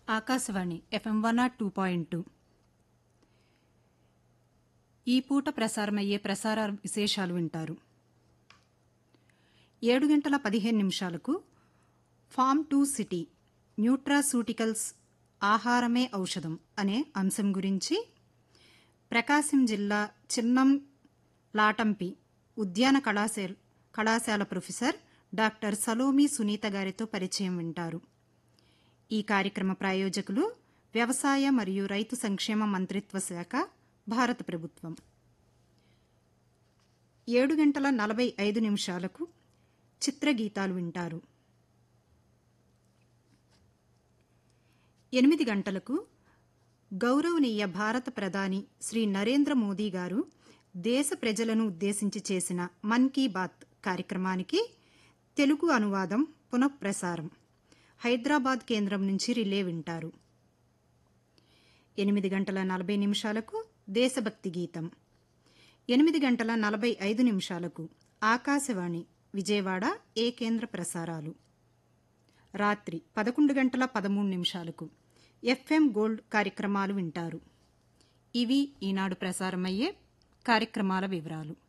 Akashvani FM one nought two point two ఈ పూట ప్రసారమయ్యే ప్రసార విశేషాలు వింటారు ఏడు గంటల పదిహేను నిమిషాలకు ఫామ్ టు సిటీ న్యూట్రాసూటికల్స్ ఆహారమే ఔషధం అనే అంశం గురించి ప్రకాశం జిల్లా చిన్నం లాటంపి ఉద్యాన కళాశాల కళాశాల ప్రొఫెసర్ డాక్టర్ సలోమి సునీత గారితో పరిచయం వింటారు ఈ కార్యక్రమ ప్రాయోజకులు వ్యవసాయ మరియు రైతు సంక్షేమ మంత్రిత్వ శాఖ భారత ప్రభుత్వం ఏడు గంటల నలభై ఐదు నిమిషాలకు చిత్రగీతాలు వింటారు ఎనిమిది గంటలకు గౌరవనీయ భారత ప్రధాని శ్రీ నరేంద్ర మోదీ గారు దేశ ప్రజలను ఉద్దేశించి చేసిన మన్ కీ బాత్ కార్యక్రమానికి తెలుగు అనువాదం పునఃప్రసారం హైదరాబాద్ కేంద్రం నుంచి రిలే వింటారు ఎనిమిది గంటల నలభై నిమిషాలకు దేశభక్తి గీతం ఎనిమిది గంటల నలభై ఐదు నిమిషాలకు ఆకాశవాణి విజయవాడ ఏ కేంద్ర ప్రసారాలు రాత్రి పదకొండు గంటల పదమూడు నిమిషాలకు ఎఫ్ఎం గోల్డ్ కార్యక్రమాలు వింటారు ఇవి ఈనాడు ప్రసారమయ్యే కార్యక్రమాల వివరాలు